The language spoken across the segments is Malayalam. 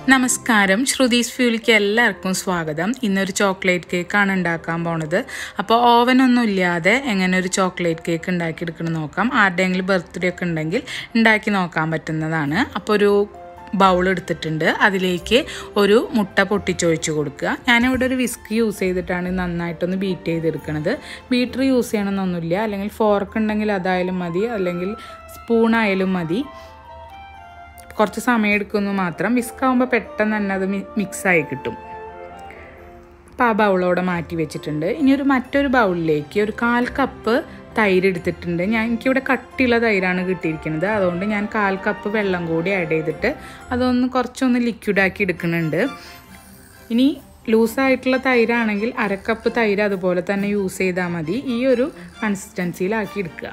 നമസ്കാരം ശ്രുതീസ് ഫ്യൂലിക്ക് എല്ലാവർക്കും സ്വാഗതം ഇന്നൊരു ചോക്ലേറ്റ് കേക്കാണ് ഉണ്ടാക്കാൻ പോണത് അപ്പോൾ ഓവനൊന്നും ഇല്ലാതെ എങ്ങനെ ഒരു ചോക്ലേറ്റ് കേക്ക് ഉണ്ടാക്കിയെടുക്കണം നോക്കാം ആരുടെയെങ്കിലും ബർത്ത്ഡേ ഒക്കെ ഉണ്ടെങ്കിൽ ഉണ്ടാക്കി നോക്കാൻ പറ്റുന്നതാണ് അപ്പോൾ ഒരു ബൗൾ എടുത്തിട്ടുണ്ട് അതിലേക്ക് ഒരു മുട്ട പൊട്ടിച്ചൊഴിച്ച് കൊടുക്കുക ഞാനിവിടെ ഒരു വിസ്ക് യൂസ് ചെയ്തിട്ടാണ് നന്നായിട്ടൊന്ന് ബീറ്റ് ചെയ്തെടുക്കുന്നത് ബീറ്റർ യൂസ് ചെയ്യണമെന്നൊന്നുമില്ല അല്ലെങ്കിൽ ഫോർക്ക് ഉണ്ടെങ്കിൽ അതായാലും മതി അല്ലെങ്കിൽ സ്പൂണായാലും മതി കുറച്ച് സമയം എടുക്കുന്നു മാത്രം വിസ്ക് ആകുമ്പോൾ പെട്ടെന്ന് തന്നെ അത് മിക്സായി കിട്ടും അപ്പോൾ ആ ബൗളോടെ മാറ്റി വെച്ചിട്ടുണ്ട് ഇനി ഒരു മറ്റൊരു ബൗളിലേക്ക് ഒരു കാൽ കപ്പ് തൈര് എടുത്തിട്ടുണ്ട് ഞാൻ എനിക്കിവിടെ കട്ടിയുള്ള തൈരാണ് കിട്ടിയിരിക്കുന്നത് അതുകൊണ്ട് ഞാൻ കാൽ കപ്പ് വെള്ളം കൂടി ആഡ് ചെയ്തിട്ട് അതൊന്ന് കുറച്ചൊന്ന് ലിക്വിഡാക്കി എടുക്കുന്നുണ്ട് ഇനി ലൂസായിട്ടുള്ള തൈരാണെങ്കിൽ അരക്കപ്പ് തൈര് അതുപോലെ തന്നെ യൂസ് ചെയ്താൽ മതി ഈ ഒരു കൺസിസ്റ്റൻസിയിലാക്കി എടുക്കുക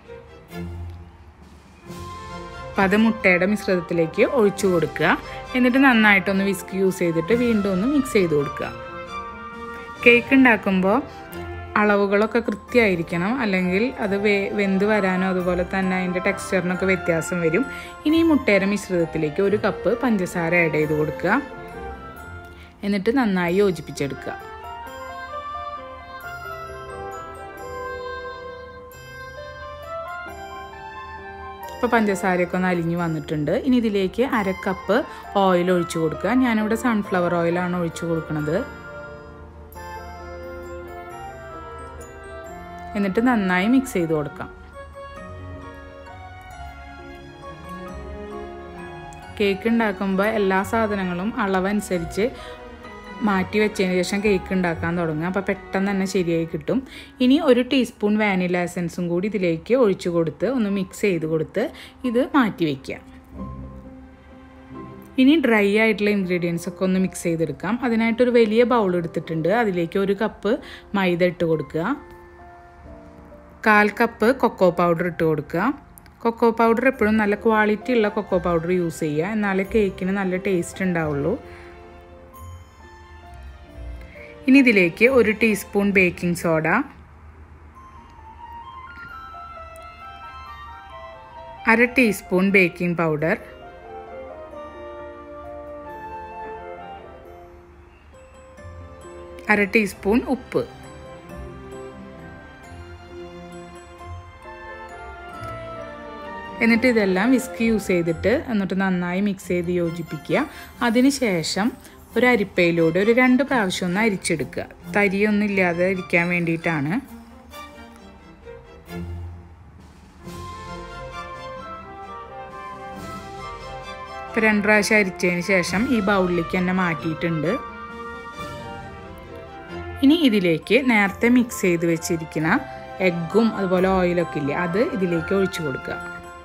അപ്പം അത് മുട്ടയുടെ മിശ്രിതത്തിലേക്ക് ഒഴിച്ചു കൊടുക്കുക എന്നിട്ട് നന്നായിട്ടൊന്ന് വിസ്ക് യൂസ് ചെയ്തിട്ട് വീണ്ടും ഒന്ന് മിക്സ് ചെയ്ത് കൊടുക്കുക കേക്ക് ഉണ്ടാക്കുമ്പോൾ അളവുകളൊക്കെ കൃത്യമായിരിക്കണം അല്ലെങ്കിൽ അത് വെ വെന്ത് വരാനോ അതുപോലെ തന്നെ അതിൻ്റെ ടെക്സ്ചറിനൊക്കെ വ്യത്യാസം വരും ഇനി ഈ മുട്ടയുടെ മിശ്രിതത്തിലേക്ക് ഒരു കപ്പ് പഞ്ചസാര ആഡ് ചെയ്ത് കൊടുക്കുക എന്നിട്ട് നന്നായി യോജിപ്പിച്ചെടുക്കുക ഇപ്പോൾ പഞ്ചസാരയൊക്കെ ഒന്ന് അലിഞ്ഞ് വന്നിട്ടുണ്ട് ഇനി ഇതിലേക്ക് അര കപ്പ് ഓയിൽ ഒഴിച്ചു കൊടുക്കുക ഞാനിവിടെ സൺഫ്ലവർ ഓയിലാണ് ഒഴിച്ചു കൊടുക്കുന്നത് എന്നിട്ട് നന്നായി മിക്സ് ചെയ്ത് കൊടുക്കാം കേക്ക് ഉണ്ടാക്കുമ്പോൾ എല്ലാ സാധനങ്ങളും അളവനുസരിച്ച് മാറ്റി വെച്ചതിന് ശേഷം കേക്ക് ഉണ്ടാക്കാൻ തുടങ്ങുക അപ്പോൾ പെട്ടെന്ന് തന്നെ ശരിയായി കിട്ടും ഇനി ഒരു ടീസ്പൂൺ വാനില എസൻസും കൂടി ഇതിലേക്ക് ഒഴിച്ചു കൊടുത്ത് ഒന്ന് മിക്സ് ചെയ്ത് കൊടുത്ത് ഇത് മാറ്റി വയ്ക്കുക ഇനി ഡ്രൈ ആയിട്ടുള്ള ഇൻഗ്രീഡിയൻസ് ഒക്കെ ഒന്ന് മിക്സ് ചെയ്തെടുക്കാം അതിനായിട്ടൊരു വലിയ ബൗൾ എടുത്തിട്ടുണ്ട് അതിലേക്ക് ഒരു കപ്പ് മൈദ ഇട്ട് കൊടുക്കുക കാൽ കപ്പ് കൊക്കോ പൗഡർ ഇട്ട് കൊടുക്കുക കൊക്കോ പൗഡർ എപ്പോഴും നല്ല ക്വാളിറ്റി ഉള്ള കൊക്കോ പൗഡർ യൂസ് ചെയ്യുക എന്നാലേ കേക്കിന് നല്ല ടേസ്റ്റ് ഉണ്ടാവുള്ളൂ ഇനി ഇതിലേക്ക് ഒരു ടീസ്പൂൺ ബേക്കിംഗ് സോഡ അര ടീസ്പൂൺ ബേക്കിംഗ് പൗഡർ അര ടീസ്പൂൺ ഉപ്പ് എന്നിട്ട് ഇതെല്ലാം വിസ്ക് യൂസ് ചെയ്തിട്ട് എന്നിട്ട് നന്നായി മിക്സ് ചെയ്ത് യോജിപ്പിക്കുക അതിനുശേഷം ഒരു അരിപ്പയിലൂടെ ഒരു രണ്ട് പ്രാവശ്യം ഒന്ന് അരിച്ചെടുക്കുക തരിയൊന്നും ഇല്ലാതെ ഇരിക്കാൻ വേണ്ടിയിട്ടാണ് ഇപ്പം രണ്ട് പ്രാവശ്യം അരിച്ചതിന് ശേഷം ഈ ബൗളിലേക്ക് തന്നെ മാറ്റിയിട്ടുണ്ട് ഇനി ഇതിലേക്ക് നേരത്തെ മിക്സ് ചെയ്ത് വെച്ചിരിക്കുന്ന എഗ്ഗും അതുപോലെ ഓയിലൊക്കെ ഇല്ലേ അത് ഇതിലേക്ക് ഒഴിച്ചു കൊടുക്കുക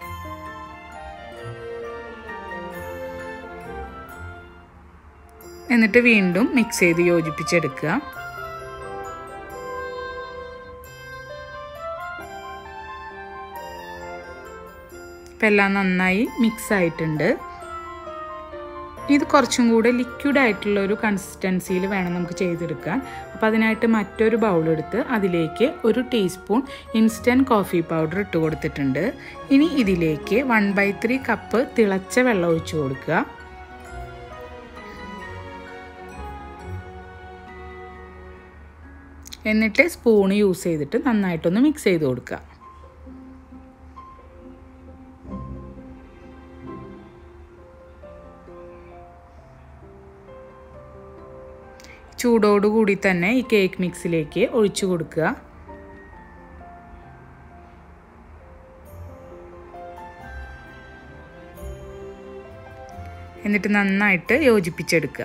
എന്നിട്ട് വീണ്ടും മിക്സ് ചെയ്ത് യോജിപ്പിച്ചെടുക്കുക ഇപ്പം എല്ലാം നന്നായി മിക്സ് ആയിട്ടുണ്ട് ഇത് കുറച്ചും കൂടെ ലിക്വിഡ് ആയിട്ടുള്ള ഒരു കൺസിസ്റ്റൻസിയിൽ വേണം നമുക്ക് ചെയ്തെടുക്കാൻ അപ്പോൾ അതിനായിട്ട് മറ്റൊരു ബൗൾ എടുത്ത് അതിലേക്ക് ഒരു ടീസ്പൂൺ ഇൻസ്റ്റൻറ്റ് കോഫി പൗഡർ ഇട്ട് കൊടുത്തിട്ടുണ്ട് ഇനി ഇതിലേക്ക് വൺ ബൈ ത്രീ കപ്പ് തിളച്ച വെള്ളം ഒഴിച്ചു കൊടുക്കുക എന്നിട്ട് സ്പൂൺ യൂസ് ചെയ്തിട്ട് നന്നായിട്ടൊന്ന് മിക്സ് ചെയ്ത് കൊടുക്കുക ചൂടോടുകൂടി തന്നെ ഈ കേക്ക് മിക്സിലേക്ക് ഒഴിച്ചു കൊടുക്കുക എന്നിട്ട് നന്നായിട്ട് യോജിപ്പിച്ചെടുക്കുക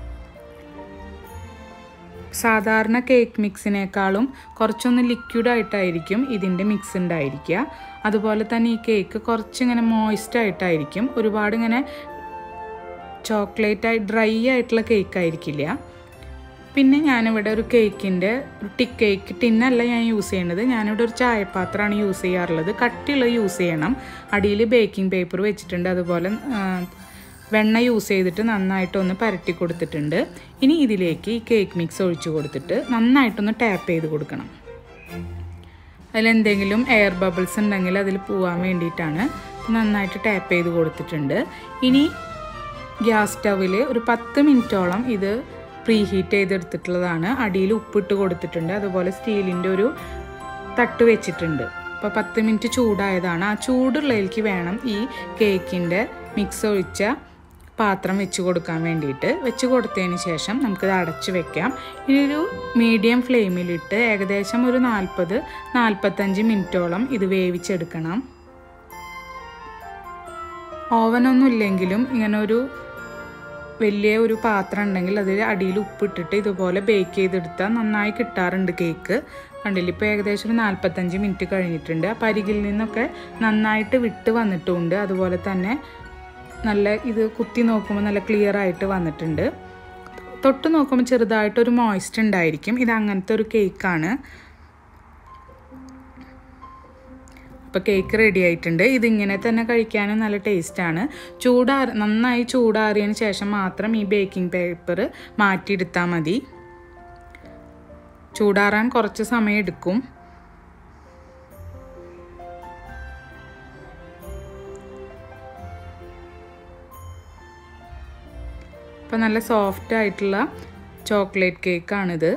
സാധാരണ കേക്ക് മിക്സിനേക്കാളും കുറച്ചൊന്ന് ലിക്വിഡായിട്ടായിരിക്കും ഇതിൻ്റെ മിക്സ് ഉണ്ടായിരിക്കുക അതുപോലെ തന്നെ ഈ കേക്ക് കുറച്ചിങ്ങനെ മോയിസ്റ്റ് ആയിട്ടായിരിക്കും ഒരുപാട് ഇങ്ങനെ ചോക്ലേറ്റ് ആയി ഡ്രൈ ആയിട്ടുള്ള കേക്ക് ആയിരിക്കില്ല പിന്നെ ഞാനിവിടെ ഒരു കേക്കിൻ്റെ ഒരു ടിക്ക് കേക്ക് ടിന്നല്ല ഞാൻ യൂസ് ചെയ്യുന്നത് ഞാനിവിടെ ഒരു ചായപാത്രമാണ് യൂസ് ചെയ്യാറുള്ളത് കട്ടിയുള്ളത് യൂസ് ചെയ്യണം അടിയിൽ ബേക്കിംഗ് പേപ്പർ വെച്ചിട്ടുണ്ട് അതുപോലെ വെണ്ണ യൂസ് ചെയ്തിട്ട് നന്നായിട്ടൊന്ന് പരട്ടി കൊടുത്തിട്ടുണ്ട് ഇനി ഇതിലേക്ക് ഈ കേക്ക് മിക്സ് ഒഴിച്ചു കൊടുത്തിട്ട് നന്നായിട്ടൊന്ന് ടാപ്പ് ചെയ്ത് കൊടുക്കണം അതിലെന്തെങ്കിലും എയർ ബബിൾസ് ഉണ്ടെങ്കിൽ അതിൽ പോകാൻ വേണ്ടിയിട്ടാണ് നന്നായിട്ട് ടാപ്പ് ചെയ്ത് കൊടുത്തിട്ടുണ്ട് ഇനി ഗ്യാസ് സ്റ്റവിൽ ഒരു പത്ത് മിനിറ്റോളം ഇത് പ്രീ ഹീറ്റ് ചെയ്തെടുത്തിട്ടുള്ളതാണ് അടിയിൽ ഉപ്പിട്ട് കൊടുത്തിട്ടുണ്ട് അതുപോലെ സ്റ്റീലിൻ്റെ ഒരു തട്ട് വെച്ചിട്ടുണ്ട് അപ്പോൾ പത്ത് മിനിറ്റ് ചൂടായതാണ് ആ ചൂടുള്ളതിലേക്ക് വേണം ഈ കേക്കിൻ്റെ മിക്സ് ഒഴിച്ച പാത്രം വെച്ച് കൊടുക്കാൻ വേണ്ടിയിട്ട് വെച്ച് കൊടുത്തതിന് ശേഷം നമുക്കിത് അടച്ച് വെക്കാം ഇനി ഒരു മീഡിയം ഫ്ലെയിമിലിട്ട് ഏകദേശം ഒരു നാൽപ്പത് നാൽപ്പത്തഞ്ച് മിനിറ്റോളം ഇത് വേവിച്ചെടുക്കണം ഓവനൊന്നും ഇല്ലെങ്കിലും ഇങ്ങനെ ഒരു വലിയ ഒരു പാത്രം ഉണ്ടെങ്കിൽ അതിൽ അടിയിൽ ഉപ്പിട്ടിട്ട് ഇതുപോലെ ബേക്ക് ചെയ്തെടുത്താൽ നന്നായി കിട്ടാറുണ്ട് കേക്ക് കണ്ടില്ല ഇപ്പോൾ ഏകദേശം ഒരു നാൽപ്പത്തഞ്ച് മിനിറ്റ് കഴിഞ്ഞിട്ടുണ്ട് അപ്പോൾ അരികിൽ നിന്നൊക്കെ നന്നായിട്ട് വിട്ട് വന്നിട്ടുമുണ്ട് അതുപോലെ തന്നെ നല്ല ഇത് കുത്തി നോക്കുമ്പോൾ നല്ല ക്ലിയർ ആയിട്ട് വന്നിട്ടുണ്ട് തൊട്ട് നോക്കുമ്പോൾ ചെറുതായിട്ടൊരു മോയ്സ്റ്റ് ഉണ്ടായിരിക്കും ഇത് അങ്ങനത്തെ ഒരു കേക്കാണ് അപ്പോൾ കേക്ക് റെഡി ആയിട്ടുണ്ട് ഇതിങ്ങനെ തന്നെ കഴിക്കാനും നല്ല ടേസ്റ്റാണ് ചൂടാറി നന്നായി ചൂടാറിയതിന് ശേഷം മാത്രം ഈ ബേക്കിംഗ് പേപ്പർ മാറ്റിയെടുത്താൽ മതി ചൂടാറാൻ കുറച്ച് സമയം എടുക്കും ഇപ്പം നല്ല സോഫ്റ്റ് ആയിട്ടുള്ള ചോക്ലേറ്റ് കേക്കാണിത്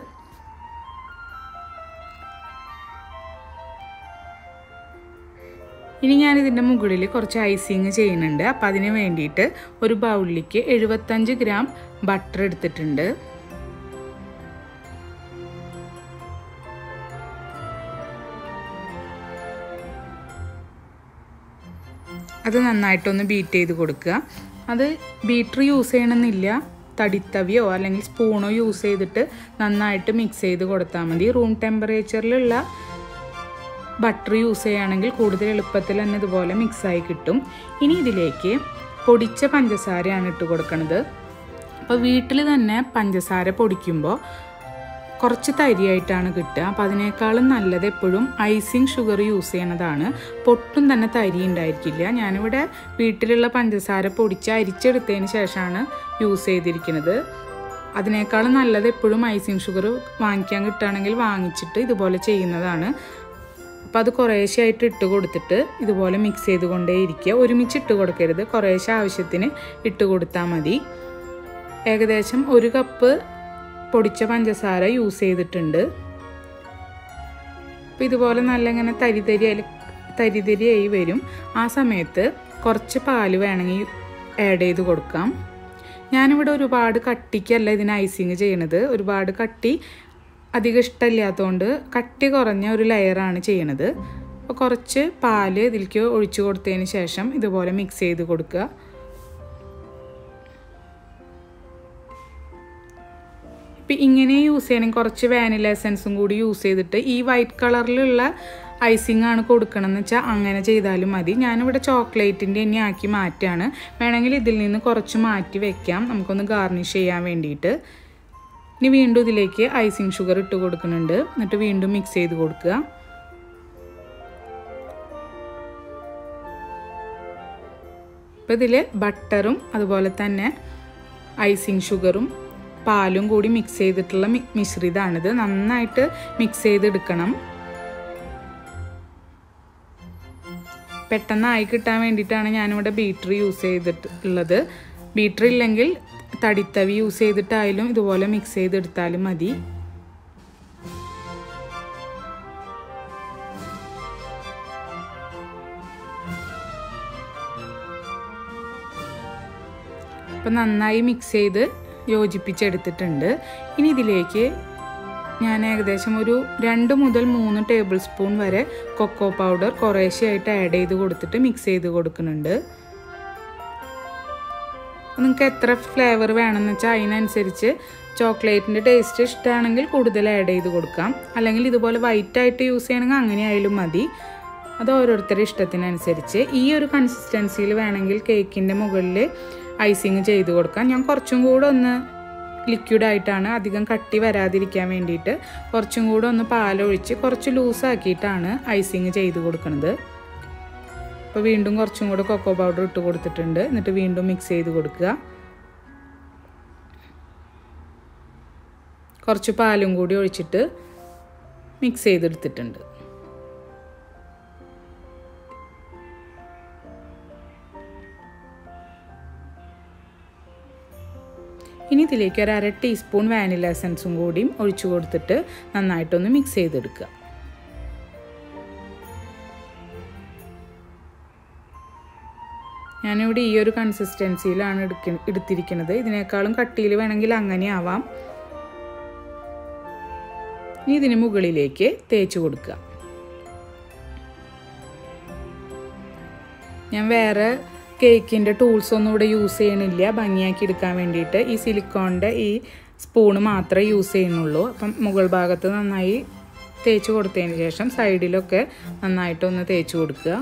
ഇനി ഞാൻ ഇതിൻ്റെ മുകളിൽ കുറച്ച് ഐസിങ് ചെയ്യുന്നുണ്ട് അപ്പം അതിന് വേണ്ടിയിട്ട് ഒരു ബൗളിലേക്ക് എഴുപത്തഞ്ച് ഗ്രാം ബട്ടർ എടുത്തിട്ടുണ്ട് അത് നന്നായിട്ടൊന്ന് ബീറ്റ് ചെയ്ത് കൊടുക്കുക അത് ബീറ്റർ യൂസ് ചെയ്യണമെന്നില്ല തടിത്തവിയോ അല്ലെങ്കിൽ സ്പൂണോ യൂസ് ചെയ്തിട്ട് നന്നായിട്ട് മിക്സ് ചെയ്ത് കൊടുത്താൽ മതി റൂം ടെമ്പറേച്ചറിലുള്ള ബട്ടർ യൂസ് ചെയ്യുകയാണെങ്കിൽ കൂടുതൽ എളുപ്പത്തിൽ തന്നെ ഇതുപോലെ മിക്സായി കിട്ടും ഇനി ഇതിലേക്ക് പൊടിച്ച പഞ്ചസാരയാണ് ഇട്ട് കൊടുക്കുന്നത് അപ്പോൾ വീട്ടിൽ തന്നെ പഞ്ചസാര പൊടിക്കുമ്പോൾ കുറച്ച് തരിയായിട്ടാണ് കിട്ടുക അപ്പോൾ അതിനേക്കാളും നല്ലത് എപ്പോഴും ഐസിങ് ഷുഗർ യൂസ് ചെയ്യണതാണ് പൊട്ടും തന്നെ തരി ഉണ്ടായിരിക്കില്ല ഞാനിവിടെ വീട്ടിലുള്ള പഞ്ചസാര പൊടിച്ച് അരിച്ചെടുത്തതിന് ശേഷമാണ് യൂസ് ചെയ്തിരിക്കുന്നത് അതിനേക്കാളും നല്ലത് എപ്പോഴും ഐസിങ് ഷുഗർ വാങ്ങിക്കാൻ കിട്ടുകയാണെങ്കിൽ വാങ്ങിച്ചിട്ട് ഇതുപോലെ ചെയ്യുന്നതാണ് അപ്പോൾ അത് കുറേശ്ശായിട്ട് ഇട്ട് കൊടുത്തിട്ട് ഇതുപോലെ മിക്സ് ചെയ്ത് കൊണ്ടേയിരിക്കുക ഒരുമിച്ച് ഇട്ട് കൊടുക്കരുത് കുറേശ്ശെ ആവശ്യത്തിന് ഇട്ട് കൊടുത്താൽ മതി ഏകദേശം ഒരു കപ്പ് പൊടിച്ച പഞ്ചസാര യൂസ് ചെയ്തിട്ടുണ്ട് അപ്പോൾ ഇതുപോലെ നല്ല ഇങ്ങനെ തരി തരി തരി തരിയായി വരും ആ സമയത്ത് കുറച്ച് പാല് വേണമെങ്കിൽ ആഡ് ചെയ്ത് കൊടുക്കാം ഞാനിവിടെ ഒരുപാട് കട്ടിക്കല്ല ഇതിന് ഐസിങ് ചെയ്യണത് ഒരുപാട് കട്ടി അധികം ഇഷ്ടമില്ലാത്തതുകൊണ്ട് കട്ടി കുറഞ്ഞ ഒരു ലെയറാണ് ചെയ്യണത് അപ്പോൾ കുറച്ച് പാല് ഇതിലേക്ക് ഒഴിച്ചു കൊടുത്തതിന് ശേഷം ഇതുപോലെ മിക്സ് ചെയ്ത് കൊടുക്കുക ഇപ്പം ഇങ്ങനെ യൂസ് ചെയ്യണമെങ്കിൽ കുറച്ച് വാനില എസൻസും കൂടി യൂസ് ചെയ്തിട്ട് ഈ വൈറ്റ് കളറിലുള്ള ഐസിങ് ആണ് കൊടുക്കണമെന്ന് വെച്ചാൽ അങ്ങനെ ചെയ്താലും മതി ഞാനിവിടെ ചോക്ലേറ്റിൻ്റെ തന്നെ ആക്കി മാറ്റുകയാണ് വേണമെങ്കിൽ ഇതിൽ നിന്ന് കുറച്ച് മാറ്റി വെക്കാം നമുക്കൊന്ന് ഗാർണിഷ് ചെയ്യാൻ വേണ്ടിയിട്ട് ഇനി വീണ്ടും ഇതിലേക്ക് ഐസിങ് ഷുഗർ ഇട്ട് കൊടുക്കുന്നുണ്ട് എന്നിട്ട് വീണ്ടും മിക്സ് ചെയ്ത് കൊടുക്കുക അപ്പോൾ ഇതിൽ ബട്ടറും അതുപോലെ തന്നെ ഐസിങ് ഷുഗറും പാലും കൂടി മിക്സ് ചെയ്തിട്ടുള്ള മിശ്രിതമാണിത് നന്നായിട്ട് മിക്സ് ചെയ്തെടുക്കണം പെട്ടെന്ന് ആയി കിട്ടാൻ വേണ്ടിയിട്ടാണ് ഞാനിവിടെ ബീറ്റർ യൂസ് ചെയ്തിട്ടുള്ളത് ബീറ്റർ ഇല്ലെങ്കിൽ തടിത്തവി യൂസ് ചെയ്തിട്ടായാലും ഇതുപോലെ മിക്സ് ചെയ്തെടുത്താലും മതി അപ്പം നന്നായി മിക്സ് ചെയ്ത് യോജിപ്പിച്ചെടുത്തിട്ടുണ്ട് ഇനി ഇതിലേക്ക് ഞാൻ ഏകദേശം ഒരു രണ്ട് മുതൽ മൂന്ന് ടേബിൾ സ്പൂൺ വരെ കൊക്കോ പൗഡർ കുറേശ്ശെയായിട്ട് ആഡ് ചെയ്ത് കൊടുത്തിട്ട് മിക്സ് ചെയ്ത് കൊടുക്കുന്നുണ്ട് നിങ്ങൾക്ക് എത്ര ഫ്ലേവർ വേണമെന്ന് വെച്ചാൽ അതിനനുസരിച്ച് ചോക്ലേറ്റിൻ്റെ ടേസ്റ്റ് ഇഷ്ടമാണെങ്കിൽ കൂടുതൽ ആഡ് ചെയ്ത് കൊടുക്കാം അല്ലെങ്കിൽ ഇതുപോലെ വൈറ്റ് ആയിട്ട് യൂസ് ചെയ്യണമെങ്കിൽ അങ്ങനെ ആയാലും മതി അത് ഓരോരുത്തരുടെ ഇഷ്ടത്തിനനുസരിച്ച് ഈ ഒരു കൺസിസ്റ്റൻസിയിൽ വേണമെങ്കിൽ കേക്കിൻ്റെ മുകളിൽ ഐസിങ് ചെയ്ത് കൊടുക്കാം ഞാൻ കുറച്ചും കൂടെ ഒന്ന് ലിക്വിഡ് ആയിട്ടാണ് അധികം കട്ടി വരാതിരിക്കാൻ വേണ്ടിയിട്ട് കുറച്ചും കൂടെ ഒന്ന് പാലൊഴിച്ച് കുറച്ച് ലൂസാക്കിയിട്ടാണ് ഐസിങ് ചെയ്ത് കൊടുക്കുന്നത് അപ്പോൾ വീണ്ടും കുറച്ചും കൂടെ കൊക്കോ പൗഡർ ഇട്ട് കൊടുത്തിട്ടുണ്ട് എന്നിട്ട് വീണ്ടും മിക്സ് ചെയ്ത് കൊടുക്കുക കുറച്ച് പാലും കൂടി ഒഴിച്ചിട്ട് മിക്സ് ചെയ്തെടുത്തിട്ടുണ്ട് ഇനി ഇതിലേക്ക് ഒരു അര ടീസ്പൂൺ വാനില എസൻസും കൂടിയും ഒഴിച്ചു കൊടുത്തിട്ട് നന്നായിട്ടൊന്ന് മിക്സ് ചെയ്തെടുക്കുക ഞാനിവിടെ ഈ ഒരു കൺസിസ്റ്റൻസിയിലാണ് എടുക്ക എടുത്തിരിക്കുന്നത് ഇതിനേക്കാളും കട്ടിയിൽ വേണമെങ്കിൽ അങ്ങനെ ആവാം ഇനി ഇതിന് മുകളിലേക്ക് തേച്ച് കൊടുക്കുക ഞാൻ വേറെ കേക്കിൻ്റെ ടൂൾസ് ഒന്നും ഇവിടെ യൂസ് ചെയ്യണില്ല ഭംഗിയാക്കി എടുക്കാൻ വേണ്ടിയിട്ട് ഈ സിലിക്കോണിൻ്റെ ഈ സ്പൂണ് മാത്രമേ യൂസ് ചെയ്യുന്നുള്ളൂ അപ്പം മുകൾ ഭാഗത്ത് നന്നായി തേച്ച് കൊടുത്തതിന് ശേഷം സൈഡിലൊക്കെ നന്നായിട്ടൊന്ന് തേച്ച് കൊടുക്കുക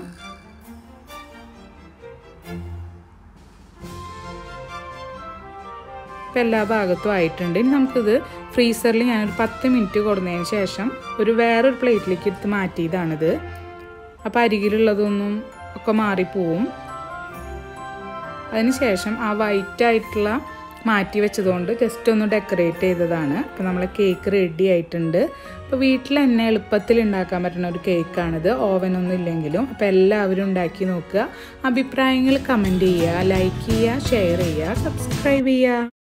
ഇപ്പം എല്ലാ ഭാഗത്തും ആയിട്ടുണ്ട് ഇനി നമുക്കിത് ഫ്രീസറിൽ ഞാനൊരു പത്ത് മിനിറ്റ് കൊടുന്നതിന് ശേഷം ഒരു വേറൊരു പ്ലേറ്റിലേക്ക് എടുത്ത് മാറ്റിയതാണിത് അപ്പോൾ അരികിലുള്ളതൊന്നും ഒക്കെ മാറിപ്പോവും അതിനുശേഷം ആ വൈറ്റ് ആയിട്ടുള്ള മാറ്റി വെച്ചതുകൊണ്ട് ജസ്റ്റ് ഒന്ന് ഡെക്കറേറ്റ് ചെയ്തതാണ് അപ്പോൾ നമ്മളെ കേക്ക് റെഡി ആയിട്ടുണ്ട് അപ്പോൾ വീട്ടിൽ തന്നെ എളുപ്പത്തിൽ ഉണ്ടാക്കാൻ പറ്റുന്ന ഒരു കേക്കാണിത് ഓവനൊന്നും ഇല്ലെങ്കിലും അപ്പോൾ എല്ലാവരും ഉണ്ടാക്കി നോക്കുക അഭിപ്രായങ്ങൾ കമൻറ്റ് ചെയ്യുക ലൈക്ക് ചെയ്യുക ഷെയർ ചെയ്യുക സബ്സ്ക്രൈബ് ചെയ്യുക